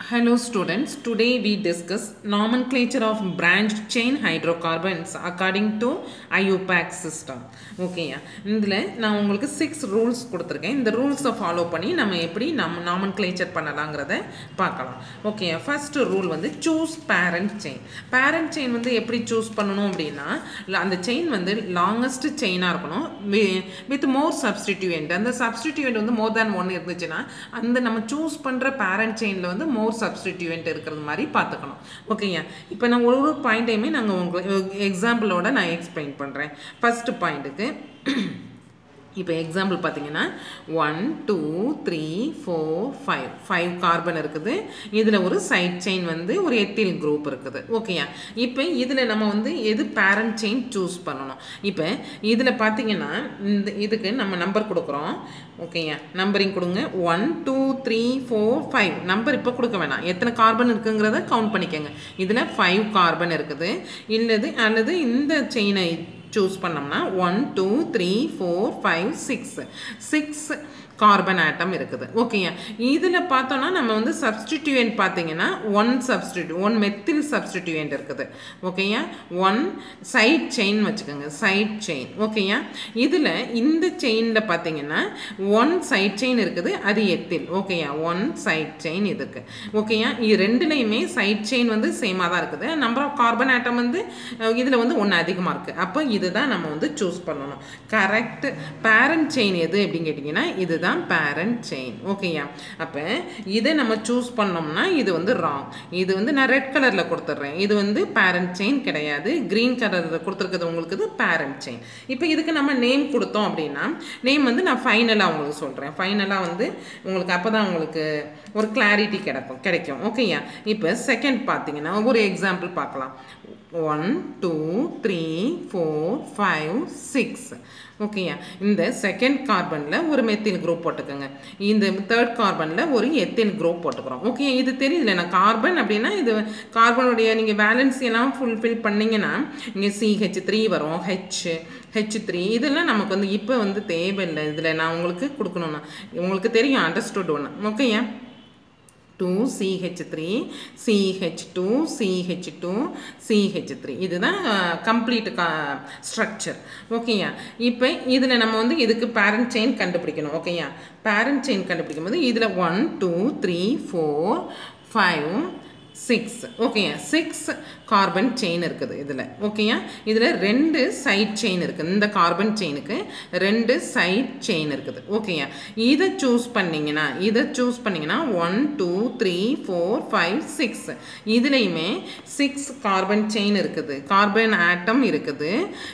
Hello students, today we discuss nomenclature of branched chain hydrocarbons according to IUPAC system. ஓகேயா இதில் நான் உங்களுக்கு six rules கொடுத்துருக்கேன் இந்த ரூல்ஸை ஃபாலோ பண்ணி நம்ம எப்படி நம்ம நாமன்க்ளேச்சர் பண்ணலாங்கிறத பார்க்கலாம் ஓகே ஃபர்ஸ்ட் ரூல் வந்து choose parent chain parent chain வந்து எப்படி சூஸ் பண்ணணும் அப்படின்னா ல- அந்த செயின் வந்து லாங்கஸ்ட் செயினாக இருக்கணும் வித் மோர் சப்ஸ்டிடியூயன்ட் அந்த சப்ஸ்டிடியூயன்ட் வந்து மோர் தேன் ஒன் இருந்துச்சுன்னா அந்த நம்ம சூஸ் பண்ணுற பேரண்ட் செயினில் வந்து மோர் சப்ஸ்டிடியூயன்ட் இருக்கிறது மாதிரி பார்த்துக்கணும் ஓகேயா இப்போ நான் ஒரு ஒரு பாயிண்ட்டையுமே நாங்கள் உங்களுக்கு எக்ஸாம்பிளோட நான் எக்ஸ்பிளைன் பண்ணுறேன் ஃபர்ஸ்ட் பாயிண்ட்டுக்கு இப்போ எக்ஸாம்பிள் பார்த்தீங்கன்னா one two three four five five carbon இருக்குது இதில் ஒரு சைட் செயின் வந்து ஒரு எத்தில் குரூப் இருக்குது ஓகேயா இப்போ இதில் நம்ம வந்து எது பேரண்ட் செயின் சூஸ் பண்ணணும் இப்போ இதில் பார்த்தீங்கன்னா இந்த இதுக்கு நம்ம நம்பர் கொடுக்குறோம் ஓகேயா நம்பரிங் கொடுங்க one two three four five number இப்போ கொடுக்க வேணாம் எத்தனை கார்பன் இருக்குங்கிறத கவுண்ட் பண்ணிக்கோங்க இதில் ஃபைவ் கார்பன் இருக்குது இல்லது அல்லது இந்த செயினை சூஸ் பண்ணோம்னா one two three four five six six carbon atom இருக்குது ஓகேயா இதில் பார்த்தோன்னா நம்ம வந்து சப்ஸ்டிடியூயன்ட் பார்த்தீங்கன்னா ஒன் சப்ஸ்டிடியூ ஒன் மெத்தில் சப்ஸ்டிடியூயன்ட் இருக்குது ஓகேயா ஒன் சைட் செயின் வச்சுக்கோங்க சைட் செயின் ஓகேயா இதில் இந்த செயினில் பார்த்தீங்கன்னா ஒன் சைட் செயின் இருக்குது அது எத்தில் ஓகேயா ஒன் சைட் செயின் இதுக்கு ஓகேயா இது ரெண்டுலேயுமே சைட் செயின் வந்து சேமாக தான் இருக்குது நம்பர் ஆஃப் கார்பன் ஆட்டம் வந்து இதில் வந்து ஒன்று அதிகமாக இருக்குது அப்போ இதுதான் நம்ம வந்து சூஸ் பண்ணணும் கரெக்ட் பேரண்ட் செயின் எது அப்படின்னு கேட்டிங்கன்னா இதுதான் பேரண்ட் செயின் ஓகேயா அப்போ இதை நம்ம சூஸ் பண்ணோம்னா இது வந்து ராங் இது வந்து நான் ரெட் கலரில் கொடுத்துட்றேன் இது வந்து பேரண்ட் செயின் கிடையாது க்ரீன் கலரில் கொடுத்துருக்குது உங்களுக்கு இது பேரண்ட் செயின் இப்போ இதுக்கு நம்ம நேம் கொடுத்தோம் அப்படின்னா நேம் வந்து நான் ஃபைனலாக உங்களுக்கு சொல்கிறேன் ஃபைனலாக வந்து உங்களுக்கு அப்போ தான் உங்களுக்கு ஒரு கிளாரிட்டி கிடைக்கும் கிடைக்கும் ஓகேயா இப்போ செகண்ட் பார்த்தீங்கன்னா ஒரு எக்ஸாம்பிள் பார்க்கலாம் one two three four five six ஓகேயா இந்த செகண்ட் கார்பனில் ஒரு மெத்தில் குரூப் போட்டுக்கோங்க இந்த தேர்ட் கார்பனில் ஒரு எத்தில் குரூப் போட்டுக்கிறோம் ஓகே இது தெரியுதுல நான் கார்பன் அப்படின்னா இது கார்பனுடைய நீங்கள் வேலன்ஸ் எல்லாம் ஃபுல்ஃபில் பண்ணீங்கன்னா இங்கே சிஹெச் த்ரீ வரும் ஹெச் ஹெச் த்ரீ இதெல்லாம் நமக்கு வந்து இப்போ வந்து தேவையில்லை இதில் நான் உங்களுக்கு கொடுக்கணும்னா உங்களுக்கு தெரியும் அண்டர்ஸ்டுட் ஒன்று ஓகேயா two CH three CH two CH two CH three இதுதான் கம்ப்ளீட் கா ஸ்ட்ரக்சர் ஓகேயா இப்போ இதில் நம்ம வந்து இதுக்கு பேரண்ட் செயின் கண்டுபிடிக்கணும் ஓகேயா பேரண்ட் செயின் கண்டுபிடிக்கும் போது இதில் one two three four five six ஓகேயா சிக்ஸ் கார்பன் செயின் இருக்குது இதில் ஓகேயா இதில் ரெண்டு சைட் செயின் இருக்குது இந்த கார்பன் செயினுக்கு ரெண்டு சைட் செயின் இருக்குது ஓகேயா இதை சூஸ் பண்ணிங்கன்னா இதை சூஸ் பண்ணிங்கன்னா one two three four five six இதுலேயுமே சிக்ஸ் கார்பன் செயின் இருக்குது கார்பன் ஆட்டம் இருக்குது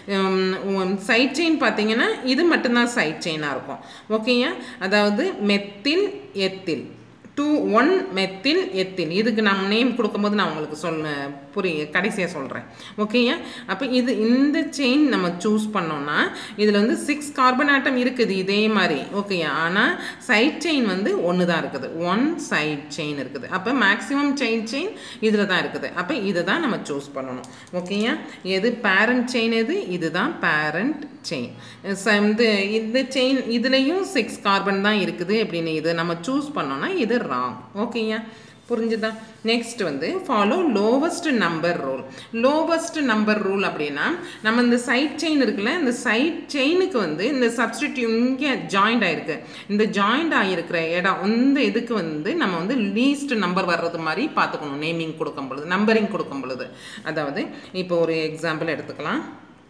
சைட் செயின் பார்த்தீங்கன்னா இது மட்டும்தான் சைட் செயினாக இருக்கும் ஓகேயா அதாவது methyl ethyl two one methyl ethyl இதுக்கு நம்ம நேம் கொடுக்கும்போது நான் உங்களுக்கு சொல்ல புரிய கடைசியாக சொல்கிறேன் ஓகேயா அப்போ இது இந்த செயின் நம்ம சூஸ் பண்ணோம்னா இதில் வந்து சிக்ஸ் கார்பன் ஆட்டம் இருக்குது இதே மாதிரி ஓகேயா ஆனால் சைட் செயின் வந்து ஒன்று தான் இருக்குது ஒன் சைட் செயின் இருக்குது அப்போ மேக்ஸிமம் செயின் செயின் இதில் தான் இருக்குது அப்போ இதை தான் நம்ம சூஸ் பண்ணணும் ஓகேயா எது பேரண்ட் செயின் எது இதுதான் பேரண்ட் செயின் இந்த இந்த செயின் இதுலேயும் சிக்ஸ் கார்பன் தான் இருக்குது அப்படின்னு இது நம்ம சூஸ் பண்ணோம்னா இது ராங் ஓகேயா புரிஞ்சுதா நெக்ஸ்ட் வந்து follow lowest number rule lowest number rule அப்படின்னா நம்ம இந்த சைட் செயின் இருக்குல்ல இந்த சைட் செயினுக்கு வந்து இந்த சப்ஸ்டிடியூ இங்கே ஜாயிண்ட் ஆயிருக்கு இந்த ஜாயிண்ட் ஆகிருக்கிற இடம் இந்த இதுக்கு வந்து நம்ம வந்து லீஸ்ட் நம்பர் வர்றது மாதிரி பார்த்துக்கணும் நேமிங் கொடுக்கும் பொழுது நம்பரிங் கொடுக்கும் பொழுது அதாவது இப்போ ஒரு எக்ஸாம்பிள் எடுத்துக்கலாம்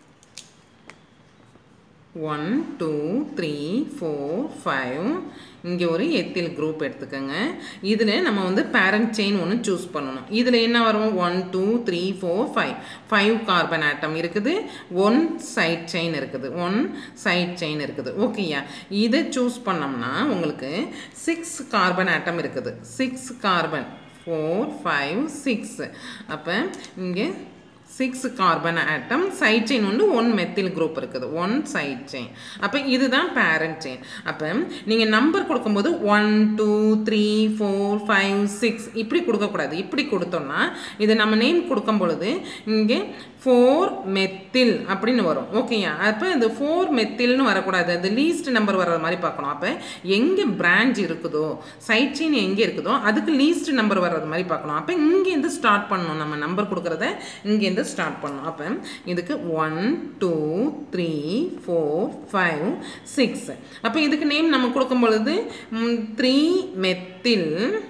one two three four five இங்கே ஒரு எத்தில் குரூப் எடுத்துக்கோங்க இதில் நம்ம வந்து பேரண்ட் செயின் ஒன்று சூஸ் பண்ணணும் இதில் என்ன வரும் one two three four five five carbon atom இருக்குது ஒன் சைட் செயின் இருக்குது ஒன் சைட் செயின் இருக்குது ஓகேயா இதை சூஸ் பண்ணோம்னா உங்களுக்கு சிக்ஸ் கார்பன் ஆட்டம் இருக்குது six carbon four five six அப்போ இங்கே six carbon atom side chain வந்து ஒன் மெத்தில் குரூப் இருக்குது ஒன் சைட் செயின் அப்போ இதுதான் பேரண்ட் செயின் அப்போ நீங்கள் நம்பர் கொடுக்கும்போது one two three four five six இப்படி கொடுக்கக்கூடாது இப்படி கொடுத்தோம்னா இதை நம்ம நேம் கொடுக்கும் பொழுது இங்கே ஃபோர் மெத்தில் அப்படின்னு வரும் ஓகேயா அப்போ இந்த ஃபோர் மெத்தில்னு வரக்கூடாது அந்த லீஸ்ட் நம்பர் வர்ற மாதிரி பார்க்கணும் அப்போ எங்கே பிரான்ச் இருக்குதோ சைட் செயின் எங்கே இருக்குதோ அதுக்கு லீஸ்ட் நம்பர் வர்றது மாதிரி பார்க்கணும் அப்போ இங்கேருந்து ஸ்டார்ட் பண்ணணும் நம்ம நம்பர் கொடுக்குறத இங்கேருந்து ஸ்டார்ட் பண்ணணும் அப்போ இதுக்கு one two three four five six அப்போ இதுக்கு நேம் நம்ம கொடுக்கும் பொழுது த்ரீ மெத்தில்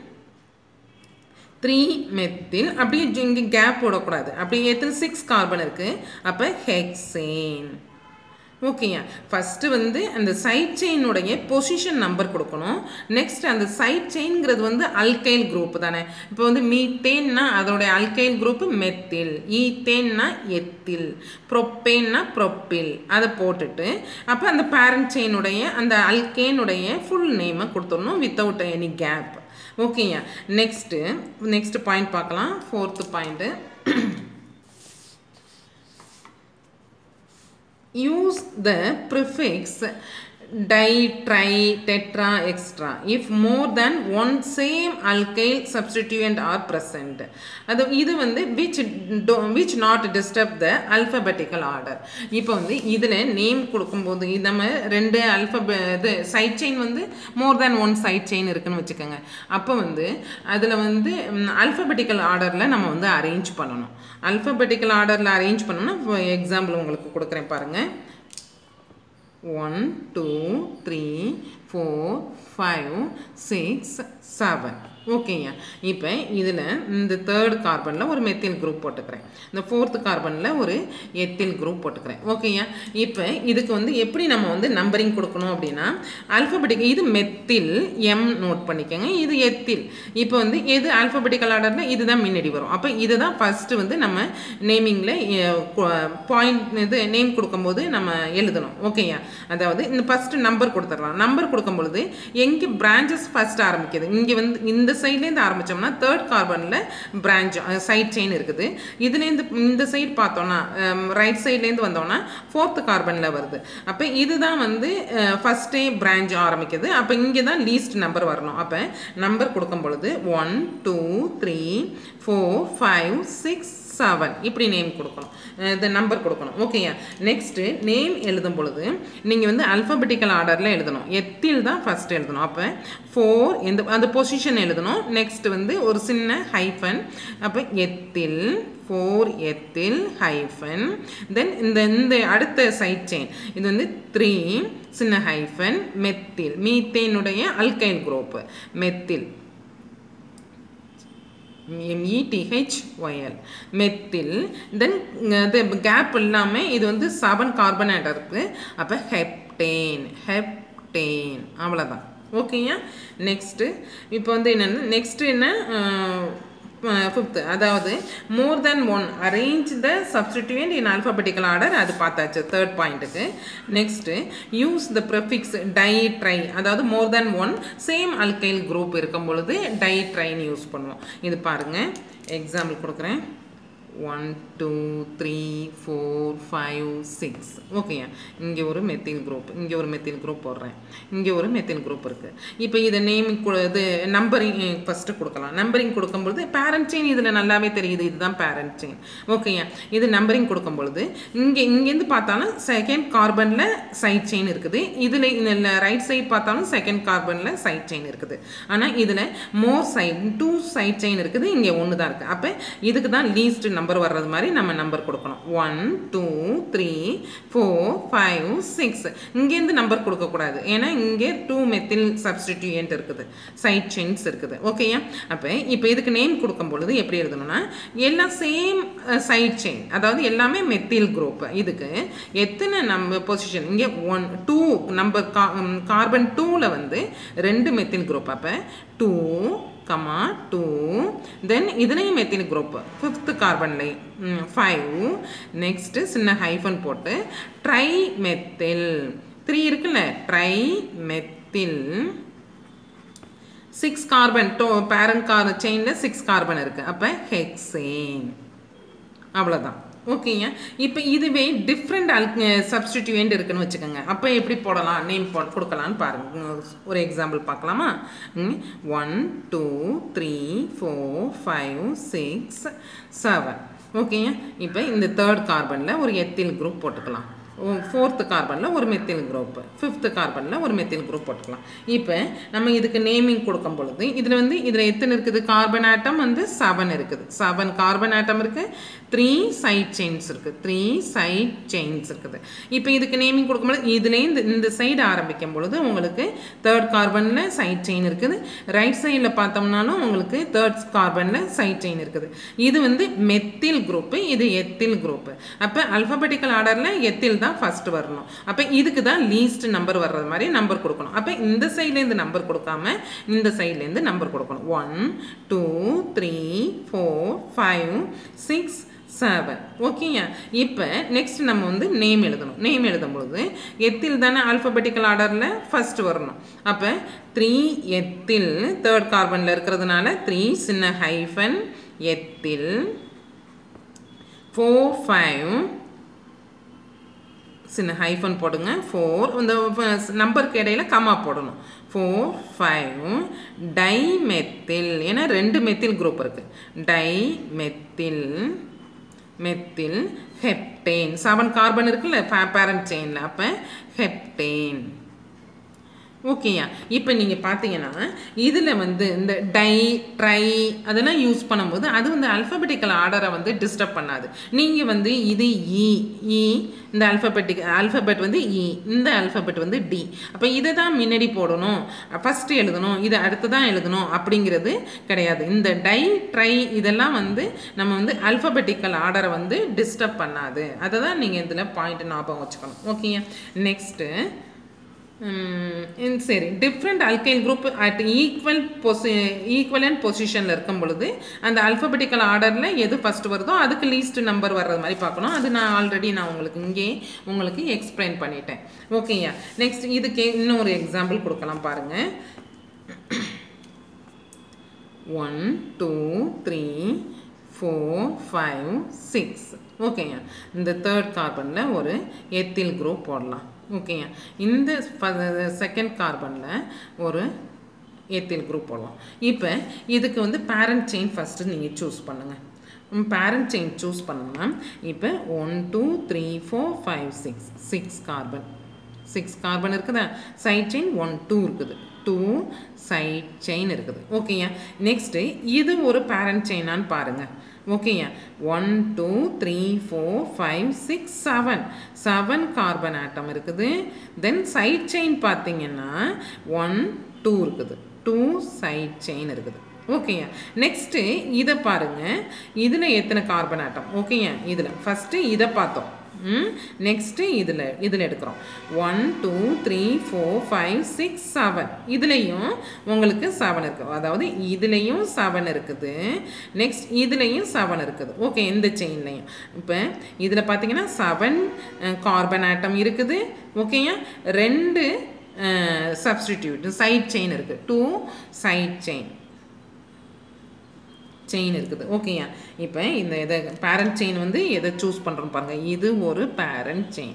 த்ரீ மெத்தில் அப்படியே இங்கே கேப் விடக்கூடாது அப்படியே எத்தனை சிக்ஸ் கார்பன் இருக்குது அப்போ ஹெக்ஸேன் ஓகேயா ஃபஸ்ட்டு வந்து அந்த சைட் செயினுடைய பொசிஷன் நம்பர் கொடுக்கணும் நெக்ஸ்ட் அந்த சைட் செயின்ங்கிறது வந்து அல்கைல் குரூப் தானே இப்போ வந்து மீத்தேன்னா அதோடைய அல்கைல் குரூப் மெத்தில் ஈத்தேன்னா எத்தில் ப்ரொப்பேன்னா ப்ரொப்பில் அதை போட்டுட்டு அப்போ அந்த பேரண்ட் செயினுடைய அந்த அல்கேனுடைய ஃபுல் நேமை கொடுத்துடணும் வித்தவுட் எனி கேப் ஓகேயா நெக்ஸ்ட்டு நெக்ஸ்ட் பாயிண்ட் பார்க்கலாம் fourth point use the prefix di, tri, tetra, extra if more than one same alkyl substituent are present. அது இது வந்து which, do, which not disturb the alphabetical order. இப்போ வந்து இதில் name கொடுக்கும்போது இது நம்ம ரெண்டு அல்ஃபபெ இது சைட் செயின் வந்து more than one side chain இருக்குன்னு வச்சுக்கோங்க அப்போ வந்து அதில் வந்து அல்ஃபபெட்டிக்கல் ஆர்டரில் நம்ம வந்து அரேஞ்ச் பண்ணணும் அல்ஃபபெட்டிக்கல் ஆர்டரில் அரேஞ்ச் பண்ணணும்னா எக்ஸாம்பிள் உங்களுக்கு கொடுக்குறேன் பாருங்கள் one two three four five six seven ஓகேங்க இப்போ இதில் இந்த தேர்ட் கார்பனில் ஒரு மெத்தில் குரூப் போட்டுக்கிறேன் இந்த ஃபோர்த்து கார்பனில் ஒரு எத்தில் குரூப் போட்டுக்கிறேன் ஓகேயா இப்போ இதுக்கு வந்து எப்படி நம்ம வந்து நம்பரிங் கொடுக்கணும் அப்படின்னா ஆல்ஃபபெட்டிக் இது மெத்தில் எம் நோட் பண்ணிக்கோங்க இது எத்தில் இப்போ வந்து எது ஆல்ஃபபெட்டிக்கல் ஆர்டரில் இதுதான் முன்னாடி வரும் அப்போ இதுதான் ஃபஸ்ட்டு வந்து நம்ம நேமிங்கில் பாயிண்ட் இது நேம் கொடுக்கும்போது நம்ம எழுதணும் ஓகேயா அதாவது இந்த ஃபஸ்ட்டு நம்பர் கொடுத்துடலாம் நம்பர் கொடுக்கும் பொழுது எங்கே பிரான்ச்சஸ் ஃபஸ்ட் ஆரம்பிக்குது இங்கே வந்து இந்த சைட்லேருந்து ஆரம்பித்தோம்னா தேர்ட் கார்பனில் பிரான்ச் சைட் செயின் இருக்குது இதுலேருந்து இந்த சைடு பார்த்தோன்னா ரைட் சைட்லேருந்து வந்தோம்னா ஃபோர்த்து கார்பனில் வருது அப்போ இதுதான் வந்து ஃபஸ்ட்டே பிரான்ச் ஆரம்பிக்குது அப்போ இங்கே தான் லீஸ்ட் நம்பர் வரணும் அப்போ நம்பர் கொடுக்கும் பொழுது one two three four five six seven இப்படி நேம் கொடுக்கணும் இந்த நம்பர் கொடுக்கணும் ஓகேயா நெக்ஸ்ட்டு நேம் எழுதும் பொழுது நீங்கள் வந்து அல்ஃபபெட்டிக்கல் ஆர்டரில் எழுதணும் எத்தில் தான் ஃபஸ்ட் எழுதணும் அப்போ ஃபோர் எந்த அந்த பொசிஷன் எழுதணும் நெக்ஸ்ட் வந்து ஒரு சின்ன ஹைஃபன் அப்போ ethyl four ethyl hyphen then இந்த இந்த அடுத்த சைட் செயின் இது வந்து த்ரீ சின்ன ஹைஃபன் மெத்தில் மீத்தேனுடைய alkyl group methyl METHOL methyl then இது கேப் இல்லாமல் இது வந்து செவன் கார்பன் ஆட் இருக்குது அப்போ ஹெப்டேன் ஹெப்டேன் அவ்வளோதான் ஓகேயா நெக்ஸ்ட்டு இப்போ வந்து என்னென்னா நெக்ஸ்ட்டு என்ன ஃபிஃப்த்து அதாவது more than one arrange the substituent in alphabetical order அது பார்த்தாச்சு தேர்ட் பாயிண்ட்டுக்கு next use the prefix di tri அதாவது more than one same alkyl group இருக்கும் பொழுது டை ட்ரைன்னு யூஸ் பண்ணுவோம் இது பாருங்கள் எக்ஸாம்பிள் கொடுக்குறேன் one two three four five six ஓகேயா இங்கே ஒரு மெத்தில் குரூப் இங்கே ஒரு மெத்தில் குரூப் போடுறேன் இங்கே ஒரு மெத்தில் குரூப் இருக்குது இப்போ இதை நேம் இது நம்பரிங் ஃபஸ்ட்டு கொடுக்கலாம் நம்பரிங் கொடுக்கும்பொழுது பேரண்ட் செயின் இதில் நல்லாவே தெரியுது இதுதான் பேரண்ட் செயின் ஓகேயா இது நம்பரிங் கொடுக்கும் பொழுது இங்கே இங்கேருந்து பார்த்தாலும் செகண்ட் கார்பனில் சைட் செயின் இருக்குது இதில் இதில் ரைட் சைட் பார்த்தாலும் செகண்ட் கார்பனில் சைட் செயின் இருக்குது ஆனால் இதில் more side two side chain இருக்குது இங்கே ஒன்று தான் இருக்குது அப்போ இதுக்கு தான் லீஸ்ட் நம்பர் வர்றது மாதிரி நம்ம நம்பர் கொடுக்கணும் one two three four five six இங்கேருந்து நம்பர் கொடுக்கக்கூடாது ஏன்னா இங்கே டூ மெத்தில் சப்ஸ்டிடியூயன்ட் இருக்குது சைட் செயின்ஸ் இருக்குது ஓகேயா அப்போ இப்போ இதுக்கு நேம் கொடுக்கும் பொழுது எப்படி எழுதணும்னா எல்லாம் சேம் சைட் செயின் அதாவது எல்லாமே மெத்தில் குரூப் இதுக்கு எத்தனை நம்ம பொசிஷன் இங்கே ஒன் டூ நம்பர் கார்பன் டூவில் வந்து ரெண்டு மெத்தில் குரூப் அப்போ டூ கமா டூ தென் இதுலேயும் மெத்தில் குரூப் ஃபிஃப்த்து கார்பன்லேயும் ஃபைவ் நெக்ஸ்ட்டு சின்ன ஹைஃபன் போட்டு ட்ரை மெத்தில் த்ரீ இருக்குல்ல ட்ரை மெத்தில் சிக்ஸ் கார்பன் டோ பேரண்ட் கார் செயினில் சிக்ஸ் கார்பன் இருக்குது அப்போ ஹெக்ஸேன் அவ்வளோதான் ஓகேங்க இப்போ இதுவே டிஃப்ரெண்ட் அல் சப்ஸ்டிடியூயன்ட் இருக்குன்னு வச்சுக்கோங்க அப்போ எப்படி போடலாம் நேம் போ கொடுக்கலான்னு பாருங்க ஒரு எக்ஸாம்பிள் பார்க்கலாமா one two three four five six seven ஓகேயா இப்போ இந்த தேர்ட் கார்பனில் ஒரு எத்தில் குரூப் போட்டுக்கலாம் ஃபோர்த்து கார்பனில் ஒரு மெத்தில் குரூப் ஃபிஃப்த்து கார்பனில் ஒரு மெத்தில் குரூப் போட்டுக்கலாம் இப்போ நம்ம இதுக்கு நேமிங் கொடுக்கும் பொழுது இதில் வந்து இதில் எத்தனை இருக்குது கார்பன் ஆட்டம் வந்து செவன் இருக்குது செவன் கார்பன் ஆட்டம் இருக்குது த்ரீ சைட் செயின்ஸ் இருக்குது த்ரீ சைட் செயின்ஸ் இருக்குது இப்போ இதுக்கு நேமிங் கொடுக்கும்போது இதுலேயே இந்த இந்த சைடு ஆரம்பிக்கும் பொழுது உங்களுக்கு தேர்ட் கார்பனில் சைட் செயின் இருக்குது ரைட் சைடில் பார்த்தோம்னாலும் உங்களுக்கு தேர்ட் கார்பனில் சைட் செயின் இருக்குது இது வந்து மெத்தில் குரூப்பு இது எத்தில் குரூப்பு அப்போ அல்ஃபபெட்டிக்கல் ஆர்டரில் எத்தில் தான் ஃபர்ஸ்ட் வரணும் அப்போ இதுக்கு தான் லீஸ்ட் நம்பர் வர்றது மாதிரி நம்பர் கொடுக்கணும் அப்போ இந்த சைட்லேருந்து நம்பர் கொடுக்காம இந்த சைட்லேருந்து நம்பர் கொடுக்கணும் one two three four five six seven ஓகேயா இப்போ நெக்ஸ்ட் நம்ம வந்து நேம் எழுதணும் நேம் எழுதும் பொழுது எத்தில் தானே ஆல்ஃபபெட்டிக்கல் ஆர்டரில் ஃபர்ஸ்ட் வரணும் அப்போ த்ரீ எத்தில் தேர்ட் கார்பனில் இருக்கிறதுனால த்ரீ சின்ன ஹைஃபன் எத்தில் ஃபோர் ஃபைவ் சின்ன ஹைஃபன் போடுங்க ஃபோர் இந்த நம்பருக்கு இடையில கமா போடணும் ஃபோர் ஃபைவ் டை மெத்தில் ஏன்னா ரெண்டு மெத்தில் குரூப் இருக்குது di methyl methyl heptane seven carbon இருக்குல்ல பேரண்ட் செயினில் அப்போ ஹெப்டேன் ஓகேயா இப்போ நீங்கள் பார்த்தீங்கன்னா இதில் வந்து இந்த டை ட்ரை அதெல்லாம் யூஸ் பண்ணும்போது அது வந்து அல்ஃபபெட்டிக்கல் ஆர்டரை வந்து டிஸ்டர்ப் பண்ணாது நீங்கள் வந்து இது இ இ இந்த அல்ஃபபெட்டிக் அல்ஃபபெட் வந்து இ இந்த அல்ஃபபெட் வந்து டி அப்போ இதை தான் முன்னாடி போடணும் ஃபஸ்ட்டு எழுதணும் இதை அடுத்து தான் எழுதணும் அப்படிங்கிறது கிடையாது இந்த டை ட்ரை இதெல்லாம் வந்து நம்ம வந்து அல்ஃபபெட்டிக்கல் ஆர்டரை வந்து டிஸ்டர்ப் பண்ணாது அதை தான் நீங்கள் இதில் பாயிண்ட் ஞாபகம் வச்சுக்கணும் ஓகேயா நெக்ஸ்ட்டு சரி different alkyl group at equal பொசி ஈக்குவலண்ட் பொசிஷனில் இருக்கும் பொழுது அந்த அல்ஃபபெட்டிக்கல் ஆர்டரில் எது ஃபஸ்ட் வருதோ அதுக்கு லீஸ்ட் நம்பர் வர்றது மாதிரி பார்க்கணும் அது நான் ஆல்ரெடி நான் உங்களுக்கு இங்கே உங்களுக்கு எக்ஸ்பிளைன் பண்ணிட்டேன் ஓகேயா நெக்ஸ்ட் இதுக்கு இன்னொரு எக்ஸாம்பிள் கொடுக்கலாம் பாருங்கள் one two three four five six ஓகேங்க இந்த தேர்ட் கார்பனில் ஒரு எத்தில் குரூப் போடலாம் ஓகேங்க இந்த செகண்ட் கார்பனில் ஒரு எத்தில் குரூப் போடலாம் இப்போ இதுக்கு வந்து பேரண்ட் செயின் ஃபஸ்ட்டு நீங்கள் சூஸ் பண்ணுங்கள் பேரண்ட் செயின் சூஸ் பண்ணோம்னா இப்போ one two three four five six six carbon six carbon இருக்குதா சைட் செயின் ஒன் டூ இருக்குது டூ சைட் செயின் இருக்குது ஓகேயா நெக்ஸ்ட்டு இது ஒரு பேரண்ட் செயினான்னு பாருங்கள் ஓகேயா one two three four five six seven seven carbon atom இருக்குது தென் சைட் செயின் பார்த்தீங்கன்னா ஒன் டூ இருக்குது டூ சைட் செயின் இருக்குது ஓகேயா நெக்ஸ்ட்டு இதை பாருங்கள் இதில் எத்தனை கார்பன் ஆட்டம் ஓகேயா இதில் ஃபஸ்ட்டு இதை பார்த்தோம் நெக்ஸ்ட்டு இதில் இதில் எடுக்கிறோம் one two three four five six seven இதுலேயும் உங்களுக்கு செவன் இருக்குது அதாவது இதுலேயும் செவன் இருக்குது நெக்ஸ்ட் இதுலேயும் செவன் இருக்குது ஓகே இந்த செயின்லையும் இப்போ இதில் பார்த்தீங்கன்னா செவன் கார்பன் ஆட்டம் இருக்குது ஓகேயா ரெண்டு சப்ஸ்டிடியூட் சைட் செயின் இருக்குது டூ சைட் செயின் செயின் இருக்குது ஓகேயா இப்போ இந்த இதை பேரண்ட் செயின் வந்து எதை சூஸ் பண்ணுறோம் பாருங்கள் இது ஒரு பேரண்ட் செயின்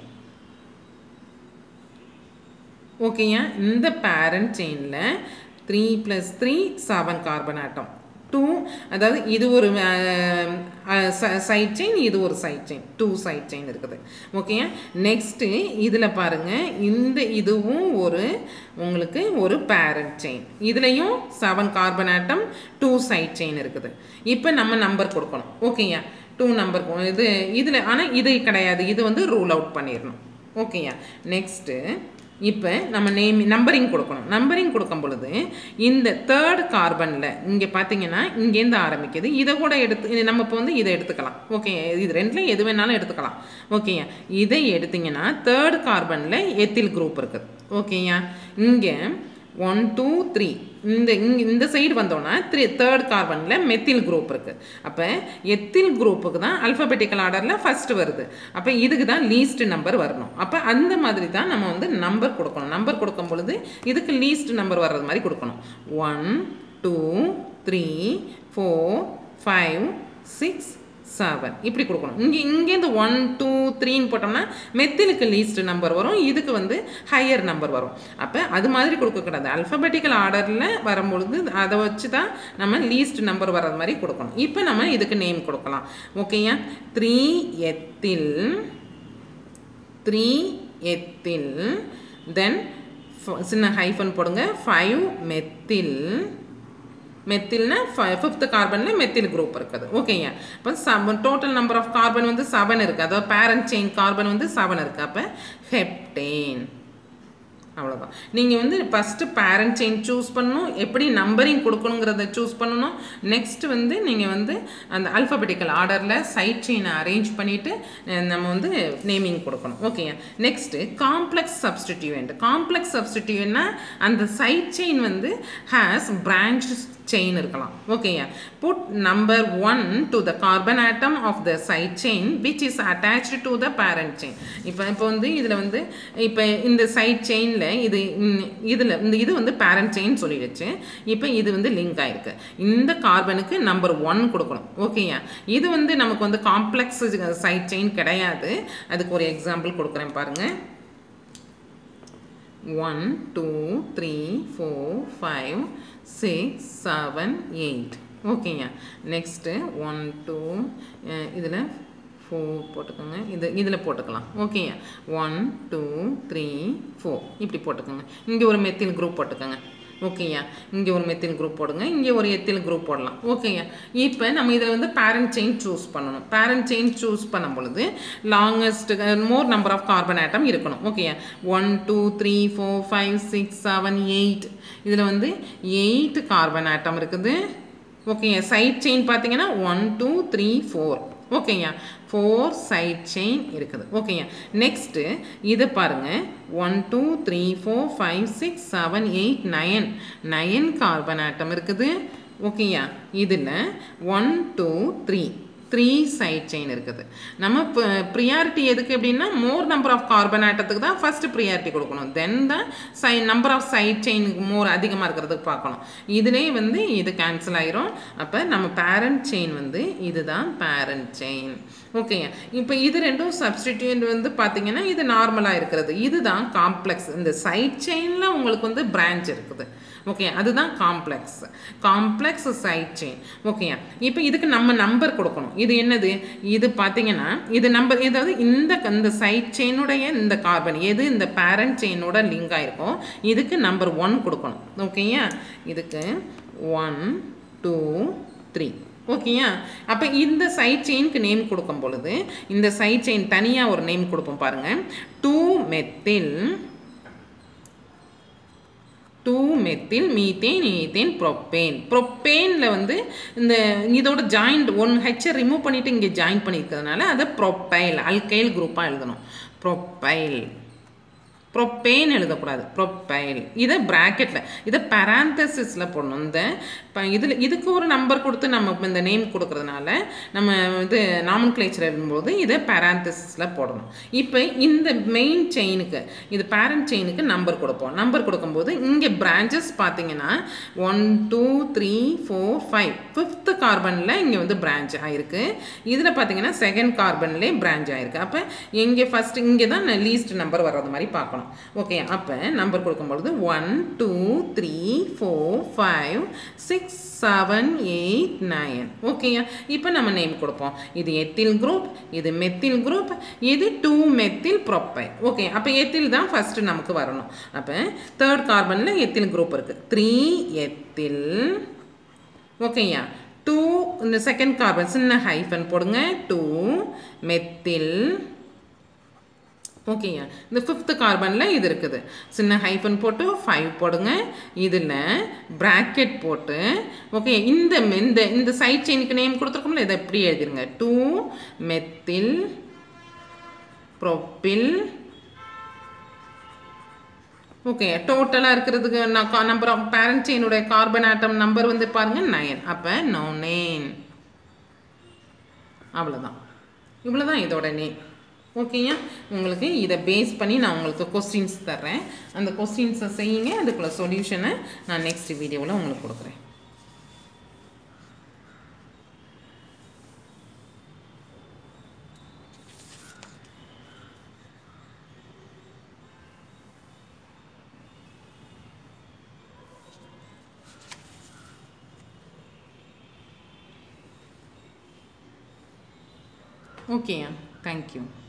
ஓகேயா இந்த பேரண்ட் செயினில் three plus three seven carbon atom two அதாவது இது ஒரு சைட் செயின் இது ஒரு side chain two side chain இருக்குது ஓகேயா நெக்ஸ்ட்டு இதில் பாருங்கள் இந்த இதுவும் ஒரு உங்களுக்கு ஒரு பேரண்ட் செயின் இதுலேயும் seven carbon atom two side chain இருக்குது இப்போ நம்ம நம்பர் கொடுக்கணும் ஓகேயா டூ நம்பர் இது இதில் ஆனால் இது கிடையாது இது வந்து ரூல் அவுட் பண்ணிடணும் ஓகேயா நெக்ஸ்ட்டு இப்போ நம்ம நேம் நம்பரிங் கொடுக்கணும் நம்பரிங் கொடுக்கும் பொழுது இந்த தேர்ட் கார்பனில் இங்கே பார்த்தீங்கன்னா இங்கேருந்து ஆரம்பிக்குது இதை கூட எடுத்து நம்ம இப்போ வந்து இதை எடுத்துக்கலாம் ஓகே இது ரெண்டுலையும் எது வேணாலும் எடுத்துக்கலாம் ஓகேயா இதை எடுத்தீங்கன்னா தேர்ட் கார்பனில் எத்தில் குரூப் இருக்குது ஓகேயா இங்கே ஒன் டூ த்ரீ இந்த இங்கே இந்த சைடு வந்தோன்னா த்ரீ தேர்ட் கார்பனில் மெத்தில் குரூப் இருக்குது அப்போ எத்தில் குரூப்புக்கு தான் அல்ஃபபெட்டிக்கல் ஆர்டரில் ஃபஸ்ட்டு வருது அப்போ இதுக்கு தான் லீஸ்ட் நம்பர் வரணும் அப்போ அந்த மாதிரி தான் நம்ம வந்து நம்பர் கொடுக்கணும் நம்பர் கொடுக்கும் பொழுது இதுக்கு லீஸ்ட் நம்பர் வர்றது மாதிரி கொடுக்கணும் one two three four five six seven இப்படி கொடுக்கணும் இங்கே இங்கேருந்து ஒன் டூ த்ரீன்னு போட்டோம்னா மெத்திலுக்கு லீஸ்ட் நம்பர் வரும் இதுக்கு வந்து ஹையர் நம்பர் வரும் அப்போ அது மாதிரி கொடுக்கக்கூடாது அல்ஃபபெட்டிக்கல் ஆர்டரில் வரும்பொழுது அதை வச்சு தான் நம்ம லீஸ்ட் நம்பர் வர்றது மாதிரி கொடுக்கணும் இப்போ நம்ம இதுக்கு நேம் கொடுக்கலாம் ஓகேயா three ethyl three ethyl then சின்ன ஹைஃபன் போடுங்க ஃபைவ் மெத்தில் மெத்தில்னா ஃபிஃப்த் கார்பனில் மெத்தில் குரூப் இருக்குது ஓகேங்க இப்போ sub total number of carbon வந்து செவன் இருக்குது அதாவது பேரண்ட் செயின் கார்பன் வந்து செவன் இருக்குது அப்போ ஹெப்டேன் அவ்வளோதான் நீங்கள் வந்து ஃபஸ்ட்டு பேரண்ட் செயின் சூஸ் பண்ணணும் எப்படி நம்பரிங் கொடுக்கணுங்கிறத சூஸ் பண்ணணும் நெக்ஸ்ட் வந்து நீங்கள் வந்து அந்த அல்ஃபபெட்டிக்கல் ஆர்டரில் சைட் செயினை அரேஞ்ச் பண்ணிவிட்டு நம்ம வந்து நேமிங் கொடுக்கணும் ஓகேங்க நெக்ஸ்ட்டு காம்ப்ளெக்ஸ் சப்ஸ்டிடியூவெண்ட் காம்ப்ளெக்ஸ் சப்ஸ்டிடியூவெண்ட்னா அந்த சைட் செயின் வந்து ஹேஸ் பிரான்ச் செயின் இருக்கலாம் ஓகேயா put number one to the carbon atom of the side chain which is attached to the parent chain இப்போ இப்போ வந்து இதில் வந்து இப்போ இந்த சைட் செயினில் இது இதில் இந்த இது வந்து பேரண்ட் செயின் சொல்லிடுச்சு இப்போ இது வந்து லிங்க் ஆயிருக்கு இந்த கார்பனுக்கு நம்பர் ஒன் கொடுக்கணும் ஓகேயா இது வந்து நமக்கு வந்து காம்ப்ளெக்ஸ் சைட் செயின் கிடையாது அதுக்கு ஒரு எக்ஸாம்பிள் கொடுக்குறேன் பாருங்கள் one two three four five six seven eight ஓகேங்க நெக்ஸ்ட்டு ஒன் டூ இதில் ஃபோர் போட்டுக்கோங்க இது இதில் போட்டுக்கலாம் ஓகேங்க ஒன் டூ த்ரீ ஃபோர் இப்படி போட்டுக்கோங்க இங்கே ஒரு மெத்தில் குரூப் போட்டுக்கோங்க ஓகேயா இங்கே ஒரு மெத்தில் குரூப் போடுங்க இங்கே ஒரு எத்தில் குரூப் போடலாம் ஓகேயா இப்போ நம்ம இதில் வந்து பேரண்ட் செயின் சூஸ் பண்ணணும் பேரண்ட் செயின் சூஸ் பண்ணும் பொழுது longest more number of carbon atom இருக்கணும் ஓகேயா one two three four five six seven eight இதில் வந்து எயிட் கார்பன் ஆட்டம் இருக்குது ஓகேங்க சைட் செயின் பார்த்தீங்கன்னா ஒன் டூ த்ரீ ஃபோர் ஓகேங்க ஃபோர் சைட் செயின் இருக்குது ஓகேங்க நெக்ஸ்ட்டு இதை பாருங்கள் one two three four five six seven eight nine nine carbon atom இருக்குது ஓகேயா இதில் one two three three side chain இருக்குது நம்ம இப்போ ப்ரியாரிட்டி எதுக்கு அப்படின்னா மோர் நம்பர் ஆஃப் கார்பன் ஆட்டத்துக்கு தான் ஃபஸ்ட்டு ப்ரியாரிட்டி கொடுக்கணும் தென் தான் சை நம்பர் ஆஃப் சைட் செயினுக்கு மோர் அதிகமாக இருக்கிறதுக்கு பார்க்கணும் இதிலே வந்து இது கேன்சல் ஆயிரும் அப்போ நம்ம பேரண்ட் செயின் வந்து இதுதான் பேரண்ட் செயின் ஓகேங்க இப்போ இது ரெண்டும் சப்ஸ்டிடியூட் வந்து பார்த்தீங்கன்னா இது நார்மலாக இருக்கிறது இதுதான் காம்ப்ளெக்ஸ் இந்த சைட் செயினில் உங்களுக்கு வந்து பிரான்ச் இருக்குது ஓகே அதுதான் காம்ப்ளெக்ஸ் காம்ப்ளெக்ஸ் சைட் செயின் ஓகேயா இப்போ இதுக்கு நம்ம நம்பர் கொடுக்கணும் இது என்னது இது பார்த்தீங்கன்னா இது நம்பர் ஏதாவது இந்த இந்த சைட் செயினுடைய இந்த கார்பன் எது இந்த பேரண்ட் செயினோட லிங்க் ஆயிருக்கோ இதுக்கு நம்பர் ஒன் கொடுக்கணும் ஓகேயா இதுக்கு ஒன் டூ த்ரீ ஓகேயா அப்போ இந்த சைட் செயினுக்கு நேம் கொடுக்கும் பொழுது இந்த சைட் செயின் தனியாக ஒரு நேம் கொடுப்போம் பாருங்கள் two methyl two methyl methane ethane propane ப்ரொப்பேனில் வந்து இந்த இதோட ஜாயிண்ட் ஒன் ஹெச்சை ரிமூவ் பண்ணிவிட்டு இங்கே ஜாயின் பண்ணியிருக்கிறதுனால அதை ப்ரொப்பைல் அல்கைல் குரூப்பாக எழுதணும் ப்ரொப்பைல் ப்ரொப்பேன் எழுதக்கூடாது ப்ரொப்பைல் இதை ப்ராக்கெட்டில் இதை பராந்தசிஸில் போடணும் இந்த இப்போ இதில் இதுக்கு ஒரு நம்பர் கொடுத்து நம்ம இந்த நேம் கொடுக்கறதுனால நம்ம இது நாமன் கிளேச்சர் எழுதும்போது இதை பராந்தசிஸில் போடணும் இப்போ இந்த மெயின் செயினுக்கு இது பேரண்ட் செயினுக்கு நம்பர் கொடுப்போம் நம்பர் கொடுக்கும்போது இங்கே பிரான்ச்சஸ் பார்த்தீங்கன்னா one two three four five fifth கார்பனில் இங்கே வந்து பிரான்ச் ஆகிருக்கு இதில் பார்த்தீங்கன்னா செகண்ட் கார்பன்லேயே பிரான்ச் ஆகிருக்கு அப்போ இங்கே ஃபஸ்ட்டு இங்கே தான் லீஸ்ட் நம்பர் வர்றது மாதிரி பார்க்கணும் ஓகே அப்போ நம்பர் கொடுக்கும்பொழுது one two three four five six seven eight nine ஓகேயா இப்போ நம்ம நேம் கொடுப்போம் இது எத்தில் குரூப் இது மெத்தில் குரூப் இது டூ மெத்தில் ப்ரொப்பை ஓகே அப்போ எத்தில் தான் ஃபஸ்ட்டு நமக்கு வரணும் அப்போ தேர்ட் கார்பனில் எத்தில் குரூப் இருக்குது த்ரீ எத்தில் ஓகேயா டூ இந்த செகண்ட் கார்பன் சின்ன ஹைஃபன் போடுங்க டூ மெத்தில் ஓகேயா இந்த ஃபிஃப்த்து கார்பனில் இது இருக்குது சின்ன ஹைஃபன் போட்டு ஃபைவ் போடுங்க இதில் ப்ராக்கெட் போட்டு ஓகே இந்த இந்த இந்த சைட் செயினுக்கு நேம் கொடுத்துருக்கோம்ல இதை எப்படி எழுதிருங்க டூ மெத்தில் ப்ரொப்பில் ஓகே டோட்டலாக இருக்கிறதுக்கு நான் நம்பர் ஆஃப் பேரண்ட் செயினுடைய கார்பன் ஆட்டம் நம்பர் வந்து பாருங்கள் நயன் அப்போ நோ நேம் அவ்வளோதான் இவ்வளோதான் இதோட நேம் ஓகேயா உங்களுக்கு இதை பேஸ் பண்ணி நான் உங்களுக்கு கொஸ்டின்ஸ் தர்றேன் அந்த கொஸ்டின்ஸை செய்யுங்க அதுக்குள்ள சொல்யூஷனை நான் நெக்ஸ்ட் வீடியோவில் உங்களுக்கு கொடுக்குறேன் ஓகேயா தேங்க்யூ